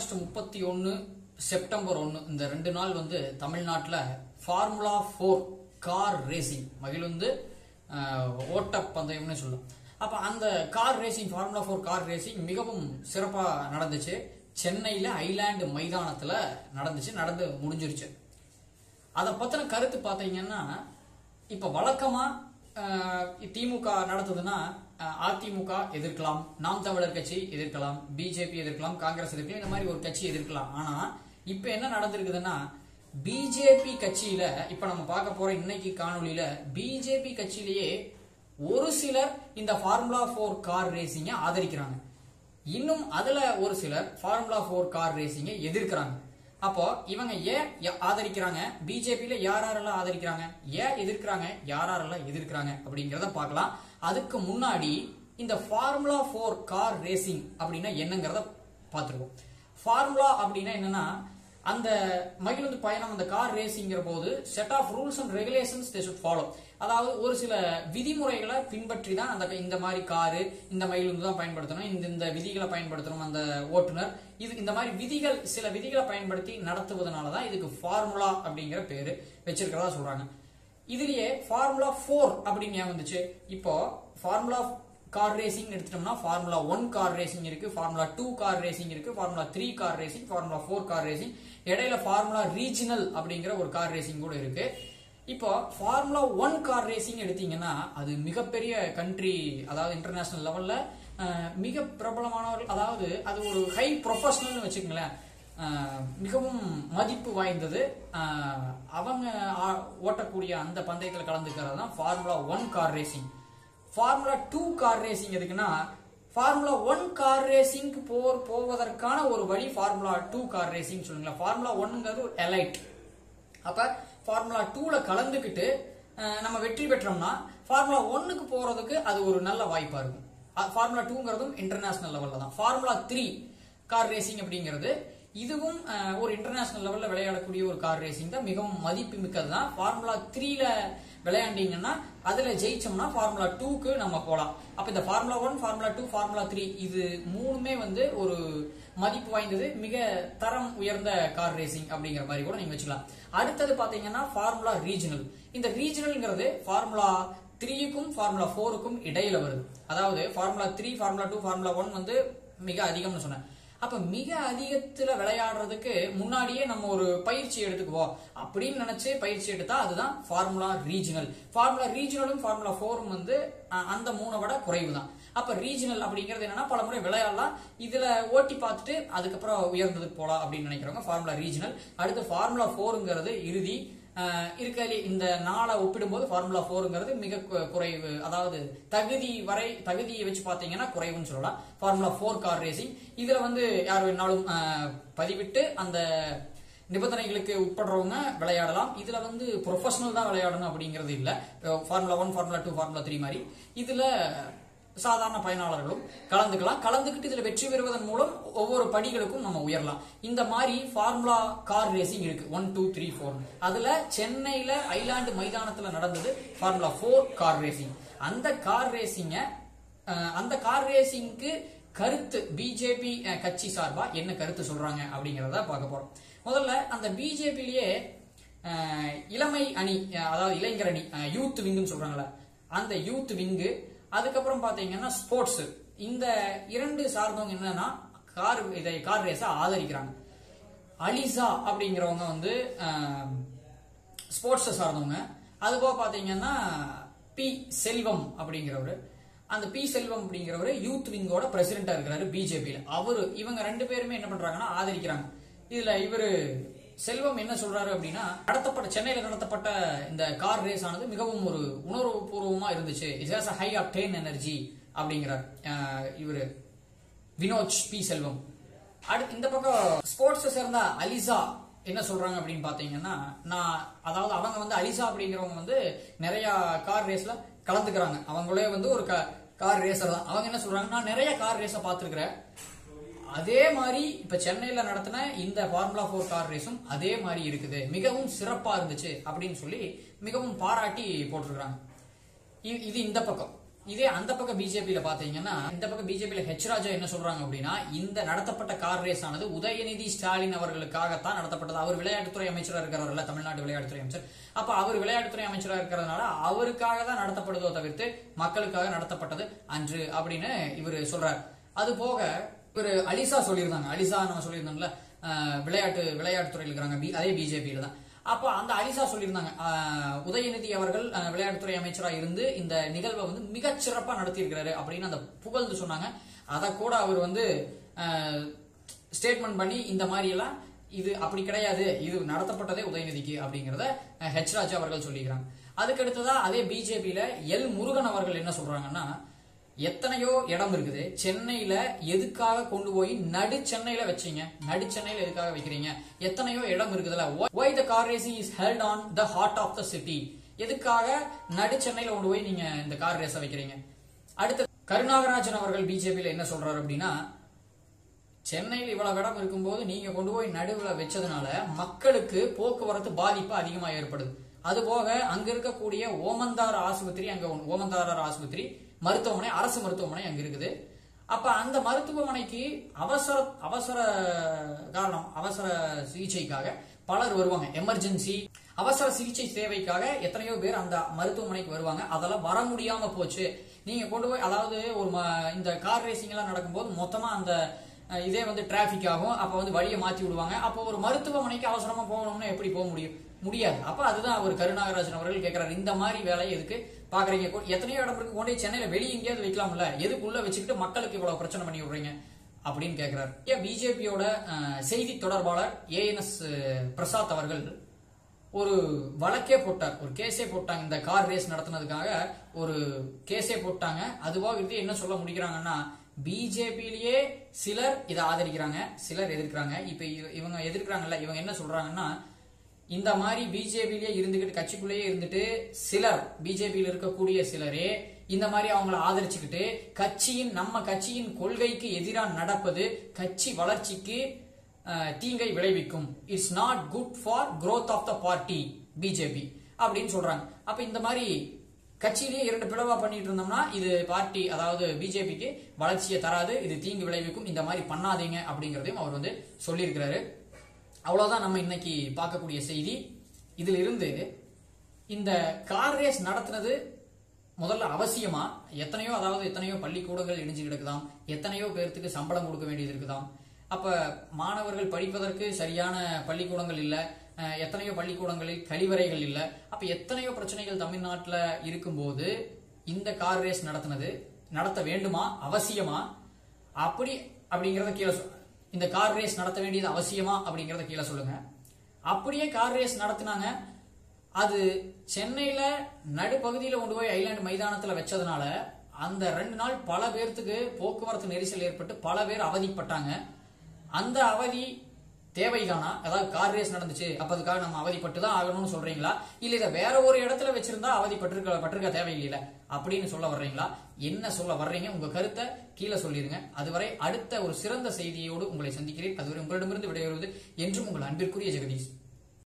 August முப்பத்தி ஒன்று September ஒன்று இந்த ரெண்டு நாள் வந்து தமிழ்நாட்டில் ஃபார்முலா ஃபோர் கார் ரேசிங் மகிழ்ந்து ஓட்ட பந்தயம்னு சொல்லலாம் அப்போ அந்த car racing formula four car racing மிகவும் சிறப்பாக நடந்துச்சு சென்னையில் ஐலாண்டு மைதானத்தில் நடந்துச்சு நடந்து முடிஞ்சிருச்சு அதை பத்தின கருத்து பார்த்தீங்கன்னா இப்ப வழக்கமா அஹ், திமுக நடத்துதுன்னா அஹ், அதிமுக எதிர்க்கலாம் நாம் தமிழர் கட்சி எதிர்க்கலாம் பிஜேபி எதிர்க்கலாம் காங்கிரஸ் எதிர்க்கலாம் இந்த மாதிரி ஒரு கட்சி எதிர்க்கலாம் ஆனா இப்ப என்ன நடந்திருக்குதுன்னா பிஜேபி கட்சியில இப்ப நம்ம பார்க்க போற இன்னைக்கு காணொளியில பிஜேபி கட்சியிலேயே ஒரு சிலர் இந்த ஃபார்முலா ஃபோர் கார் ரேசிங்கை ஆதரிக்கிறாங்க இன்னும் அதுல ஒரு சிலர் ஃபார்முலா ஃபோர் கார் ரேசிங்கை எதிர்க்கிறாங்க அப்போ இவங்க ஏன் ய- ஆதரிக்கிறாங்க பிஜேபியில யார் யாரெல்லாம் ஆதரிக்கிறாங்க ஏன் எதிர்க்கிறாங்க யார் யாரெல்லாம் எதிர்க்கிறாங்க அப்படிங்கறத பார்க்கலாம் அதுக்கு முன்னாடி இந்த ஃபார்முலா ஃபோர் கார் ரேசிங் அப்படின்னா என்னங்கிறத பார்த்துருவோம் ஃபார்முலா அப்படின்னா என்னன்னா அந்த மகிழுந்து பயணம் அந்த கார் ரேசிங்கிற போது set of rules and regulations they should follow அதாவது ஒரு சில விதிமுறைகளை பின்பற்றி தான் அந்த இந்த மாதிரி காரு இந்த மகிழுந்து தான் பயன்படுத்தணும் இந்த இந்த விதிகளை பயன்படுத்தணும் அந்த ஓட்டுநர் இது இந்த மாதிரி விதிகள் சில விதிகளை பயன்படுத்தி நடத்துவதனால தான் இதுக்கு ஃபார்முலா அப்படிங்கிற பேரு வச்சிருக்கிறதா சொல்றாங்க இதுலயே ஃபார்முலா ஃபோர் அப்படின்னு ஏன் வந்துச்சு இப்போ ஃபார்முலா கார் ரேசிங் எடுத்துட்டோம்னா ஃபார்முலா ஒன் கார் ரேசிங் இருக்கு ஃபார்முலா டூ கார் ரேசிங் இருக்கு formula three car racing formula four car racing இடையில ஃபார்முலா ரீஜனல் அப்படிங்கிற ஒரு கார் ரேசிங் கூட இருக்கு இப்போ ஃபார்முலா ஒன் கார் ரேசிங் எடுத்தீங்கன்னா அது மிகப்பெரிய கண்ட்ரி அதாவது இன்டர்நேஷனல் லெவல்ல மிக பிரபலமானவர்கள் அதாவது அது ஒரு ஹை ப்ரொஃபஷனல்னு வச்சுக்கோங்களேன் அஹ், மிகவும் மதிப்பு வாய்ந்தது அஹ், அவங்க ஆ- ஓட்டக்கூடிய அந்த பந்தயத்தில் கலந்துக்கிறது தான் formula one car racing formula two car racing எதுக்குன்னா ஃபார்முலா ஒன் கார் ரேசிங்க்கு போர் போவதற்கான ஒரு வழி ஃபார்முலா டூ கார் ரேசிங் சொல்லுங்களா ஃபார்முலா ஒன்னுங்கிறது ஒரு எலைட் அப்ப ஃபார்முலா டூல கலந்துக்கிட்டு அஹ், நம்ம வெற்றி பெற்றோம்னா ஃபார்முலா ஒன்னுக்கு போறதுக்கு அது ஒரு நல்ல வாய்ப்பா இருக்கும் ஃபார்முலா டூங்கிறதும் இன்டர்நேஷனல் லெவல்ல தான் ஃபார்முலா த்ரீ கார் ரேசிங் அப்படிங்கிறது இதுவும் அஹ், ஒரு இன்டர்நேஷனல் லெவல்ல விளையாடக்கூடிய ஒரு கார் ரேசிங் தான் மிகவும் மதிப்பு மிக்கது தான் ஃபார்முலா த்ரீல விளையாண்டீங்கன்னா அதுல ஜெயிச்சோம்னா ஃபார்முலா டூக்கு நம்ம போலாம் அப்ப இந்த formula one formula two formula three இது மூணுமே வந்து ஒரு மதிப்பு வாய்ந்தது மிக தரம் உயர்ந்த கார் ரேசிங் அப்படிங்கிற மாதிரி கூட நீங்க வச்சுக்கலாம் அடுத்தது பாத்தீங்கன்னா ஃபார்முலா ரீஜனல் இந்த ரீஜனல்ங்கிறது ஃபார்முலா த்ரீக்கும் ஃபார்முலா ஃபோருக்கும் இடையில வருது அதாவது formula three formula two formula one வந்து மிக அதிகம்னு சொன்னேன் அப்ப மிக அதிகத்துல விளையாடுறதுக்கு முன்னாடியே நம்ம ஒரு பயிற்சி எடுத்துக்குவோம் அப்படின்னு நினைச்சு பயிற்சி எடுத்தா அதுதான் ஃபார்முலா ரீஜனல் ஃபார்முலா ரீஜனலும் ஃபார்முலா ஃபோரும் வந்து அஹ், அந்த மூணை விட குறைவு தான் அப்ப ரீஜனல் அப்படிங்கிறது என்னன்னா பல முறை விளையாடலாம் இதுல ஓட்டி பார்த்துட்டு அதுக்கப்புறம் உயர்ந்ததுக்கு போலாம் அப்படின்னு நினைக்கிறவங்க ஃபார்முலா ரீஜனல் அடுத்து ஃபார்முலா ஃபோருங்கிறது இறுதி அஹ், இருக்கிறதுலே இந்த நாளை ஒப்பிடும்போது ஃபார்முலா ஃபோருங்கிறது மிக கு- குறைவு அதாவது தகுதி வரை தகுதியை வச்சு பார்த்தீங்கன்னா குறைவுன்னு சொல்லலாம் ஃபார்முலா ஃபோர் கார் ரேசிங் இதுல வந்து யார் வேணாலும் அஹ், பதிவிட்டு அந்த நிபந்தனைகளுக்கு உட்படுறவங்க விளையாடலாம் இதுல வந்து ப்ரொஃபஷனல் தான் விளையாடணும் அப்படிங்கிறது இல்ல formula one formula two formula three மாதிரி இதுல சாதாரண பயனாளர்களும் கலந்துக்கலாம் கலந்துக்கிட்டு இதுல வெற்றி பெறுவதன் மூலம் ஒவ்வொரு படிகளுக்கும் நம்ம உயரலாம் இந்த மாதிரி ஃபார்முலா கார் ரேசிங் இருக்கு ஒன் டூ த்ரீ ஃபோர் அதுல சென்னையில ஐலாண்டு மைதானத்துல நடந்தது ஃபார்முலா ஃபோர் கார் ரேசிங் அந்த கார் ரேசிங்க அந்த கார் ரேசிங்க்கு கருத்து பிஜேபி கட்சி சார்பா என்ன கருத்து சொல்றாங்க அப்படிங்கறத பார்க்க போறோம் முதல்ல அந்த பிஜேபிலேயே இளமை அணி அஹ், அதாவது இளைஞர் அணி யூத் விங்குன்னு சொல்றாங்கல்ல அந்த யூத் விங்கு அதுக்கப்புறம் பாத்தீங்கன்னா ஸ்போர்ட்ஸ் இந்த இரண்டு சார்ந்தவங்க என்னன்னா கார் இதை கார் ரேஸ ஆதரிக்கிறாங்க அலிசா அப்படிங்கிறவங்க வந்து ஸ்போர்ட்ஸை சார்ந்தவங்க அதுபோக பாத்தீங்கன்னா பி செல்வம் அப்படிங்கிறவரு அந்த பி செல்வம் அப்படிங்கிறவரு யூத் விங்கோட பிரசிடென்டா இருக்கிறாரு பிஜேபியில அவரு இவங்க ரெண்டு பேருமே என்ன பண்றாங்கன்னா ஆதரிக்கிறாங்க இதுல இவரு செல்வம் என்ன சொல்றாரு அப்படின்னா நடத்தப்பட்ட சென்னையில நடத்தப்பட்ட இந்த கார் ரேஸ் ஆனது மிகவும் ஒரு உணர்வு பூர்வமா இருந்துச்சு it has high octane energy அப்படிங்கிறார் அஹ், இவரு வினோஜ் பி செல்வம் அடுத்து இந்த பக்கம் ஸ்போர்ட்ஸ் சேர்ந்த அலிசா என்ன சொல்றாங்க அப்படின்னு பாத்தீங்கன்னா நான் அதாவது அவங்க வந்து அலிசா அப்படிங்கிறவங்க வந்து நிறைய கார் ரேஸ்ல கலந்துக்கிறாங்க அவங்களே வந்து ஒரு கார் ரேசர் தான் அவங்க என்ன சொல்றாங்க நான் நிறைய கார் ரேஸ பார்த்திருக்கிறேன் அதே மாதிரி இப்ப சென்னையில நடத்தின இந்த ஃபார்முலா ஃபோர் கார் ரேஸும் அதே மாதிரி இருக்குது மிகவும் சிறப்பா இருந்துச்சு அப்படின்னு சொல்லி மிகவும் பாராட்டி போட்டிருக்கிறாங்க இ- இது இந்த பக்கம் இதே அந்த பக்கம் பிஜேபியில பாத்தீங்கன்னா இந்த பக்கம் பிஜேபியில ஹெச் ராஜா என்ன சொல்றாங்க அப்படின்னா இந்த நடத்தப்பட்ட கார் ரேஸ் ஆனது உதயநிதி ஸ்டாலின் அவர்களுக்காகத்தான் நடத்தப்பட்டது அவர் விளையாட்டுத்துறை அமைச்சரா இருக்கிறவர்ல தமிழ்நாடு விளையாட்டுத்துறை அமைச்சர் அப்ப அவர் விளையாட்டுத்துறை அமைச்சரா இருக்கிறதுனால அவருக்காக தான் நடத்தப்படுதோ தவிர்த்து மக்களுக்காக நடத்தப்பட்டது அன்று அப்படின்னு இவர் சொல்றார் அது போக இவர் அலிசா சொல்லியிருந்தாங்க அலிசா நம்ம சொல்லியிருந்தோம்ல அஹ், விளையாட்டு விளையாட்டுத்துறையில் இருக்கிறாங்க பி- அதே பிஜேபியில தான் அப்போ அந்த அலிசா சொல்லியிருந்தாங்க அஹ், உதயநிதி அவர்கள் அஹ், விளையாட்டுத்துறை அமைச்சராக இருந்து இந்த நிகழ்வை வந்து மிகச் சிறப்பா நடத்தியிருக்கிறாரு அப்படின்னு அந்த புகழ்ந்து சொன்னாங்க அதை கூட அவர் வந்து ஸ்டேட்மெண்ட் பண்ணி இந்த மாதிரி எல்லாம் இது அப்படி கிடையாது இது நடத்தப்பட்டதே உதயநிதிக்கு அப்படிங்கறத அஹ், ஹெச் ராஜா அவர்கள் சொல்லிக்கிறாங்க அதுக்கு அடுத்ததா அதே பிஜேபியில எல் முருகன் அவர்கள் என்ன சொல்றாங்கன்னா எத்தனையோ இடம் இருக்குது சென்னையில எதுக்காக கொண்டு போய் நடு சென்னையில வச்சீங்க நடு சென்னையில எதுக்காக வைக்கிறீங்க எத்தனையோ இடம் இருக்குதுல்ல why the car racing is held on the heart of the city எதுக்காக நடு சென்னையில கொண்டு போய் நீங்க இந்த கார் ரேஸ வைக்கிறீங்க அடுத்து கருணாகராஜன் அவர்கள் பிஜேபியில என்ன சொல்றாரு அப்படின்னா சென்னையில் இவ்வளவு இடம் இருக்கும்போது நீங்க கொண்டு போய் நடுவுல வச்சதுனால மக்களுக்கு போக்குவரத்து பாதிப்பு அதிகமா ஏற்படுது அதுபோக அங்க இருக்கக்கூடிய ஓமந்தார் ஆஸ்பத்திரி அங்க ஒண்ணு- ஓமந்தாரர் ஆஸ்பத்திரி மருத்துவமனை அரசு மருத்துவமனை அங்க இருக்குது அப்ப அந்த மருத்துவமனைக்கு அவசர அவசர காரணம் அவசர சிகிச்சைக்காக பலர் வருவாங்க எமர்ஜென்சி அவசர சிகிச்சை தேவைக்காக எத்தனையோ பேர் அந்த மருத்துவமனைக்கு வருவாங்க அதெல்லாம் வர முடியாம போச்சு நீங்க கொண்டு போய் அதாவது ஒரு ம- இந்த கார் ரேசிங் எல்லாம் நடக்கும்போது மொத்தமா அந்த அஹ், இதே வந்து டிராபிக் ஆகும் அப்ப வந்து வழியை மாத்தி விடுவாங்க அப்போ ஒரு மருத்துவமனைக்கு அவசரமா போகணும்னா எப்படி போக முடியும் முடியாது அப்ப அதுதான் அவர் கருணாகராஜன் அவர்கள் கேட்கிறாரு இந்த மாதிரி வேலையை எதுக்கு பாக்குறீங்க கொ- எத்தனையோ இடம் இருக்கு கொண்டு போய் சென்னையில வெளியே எங்கேயாவது வைக்கலாம்ல எதுக்குள்ள வச்சுக்கிட்டு மக்களுக்கு இவ்வளவு பிரச்சனை பண்ணி விடுறீங்க அப்படின்னு கேட்கிறாரு ஏன் பிஜேபியோட செய்தி தொடர்பாளர் ஏஎன்எஸ் பிரசாத் அவர்கள் ஒரு வழக்கே போட்டார் ஒரு கேஸே போட்டாங்க இந்த கார் ரேஸ் நடத்துனதுக்காக ஒரு கேஸே போட்டாங்க அதுவாக இது என்ன சொல்ல முடிக்கிறாங்கன்னா பிஜேபியிலேயே சிலர் இதை ஆதரிக்கிறாங்க சிலர் எதிர்க்கிறாங்க இப்ப இவ- இவங்க எதிர்க்கிறாங்கல்ல இவங்க என்ன சொல்றாங்கன்னா இந்த மாதிரி பிஜேபியிலேயே இருந்துகிட்டு கட்சிக்குள்ளேயே இருந்துட்டு சிலர் பிஜேபியில் இருக்கக்கூடிய சிலரே இந்த மாதிரி அவங்கள ஆதரிச்சுக்கிட்டு கட்சியின் நம்ம கட்சியின் கொள்கைக்கு எதிராக நடப்பது கட்சி வளர்ச்சிக்கு அஹ், தீங்கை விளைவிக்கும் it's not good for growth of the party BJP அப்படின்னு சொல்றாங்க அப்ப இந்த மாதிரி கட்சியிலேயே இரண்டு பிளவா பண்ணிட்டு இருந்தோம்னா இது பார்ட்டி அதாவது பிஜேபிக்கு வளர்ச்சியை தராது இது தீங்கு விளைவிக்கும் இந்த மாதிரி பண்ணாதீங்க அப்படிங்கறதையும் அவர் வந்து சொல்லியிருக்கிறாரு அவ்வளவுதான் நம்ம இன்னைக்கு பார்க்கக்கூடிய செய்தி இதுல இருந்து இந்த கார் ரேஸ் நடத்துனது முதல்ல அவசியமா எத்தனையோ அதாவது எத்தனையோ பள்ளிக்கூடங்கள் இடிஞ்சு கிடக்குதாம் எத்தனையோ பேர்த்துக்கு சம்பளம் கொடுக்க வேண்டியது இருக்குதாம் அப்ப மாணவர்கள் படிப்பதற்கு சரியான பள்ளிக்கூடங்கள் இல்ல அஹ், எத்தனையோ பள்ளிக்கூடங்களில் கழிவறைகள் இல்ல அப்ப எத்தனையோ பிரச்சனைகள் தமிழ்நாட்டுல இருக்கும்போது இந்த கார் ரேஸ் நடத்துனது நடத்த வேண்டுமா அவசியமா அப்படி அப்படிங்கறத கீழே சொ- இந்த கார் ரேஸ் நடத்த வேண்டியது அவசியமா அப்படிங்கறத கீழே சொல்லுங்க அப்படியே கார் ரேஸ் நடத்துனாங்க அது சென்னையில நடுப்பகுதியில கொண்டு போய் ஐலாண்ட் மைதானத்துல வச்சதுனால அந்த ரெண்டு நாள் பல பேர்த்துக்கு போக்குவரத்து நெரிசல் ஏற்பட்டு பல பேர் அவதிப்பட்டாங்க அந்த அவதி தேவைதானா அதாவது கார் ரேஸ் நடந்துச்சு அப்ப அதுக்காக நம்ம அவதிப்பட்டு தான் ஆகணும்னு சொல்றீங்களா இல்ல இதை வேற ஒரு இடத்துல வச்சிருந்தா அவதிப்பட்டிருக்க பட்டிருக்க தேவையில்லைல அப்படின்னு சொல்ல வர்றீங்களா என்ன சொல்ல வர்றீங்க உங்க கருத்தை கீழே சொல்லிருங்க அதுவரை அடுத்த ஒரு சிறந்த செய்தியோடு உங்களை சந்திக்கிறேன் அதுவரை உங்களிடமிருந்து விடைபெறுவது என்றும் உங்கள் அன்பிற்குரிய ஜெகதீஷ்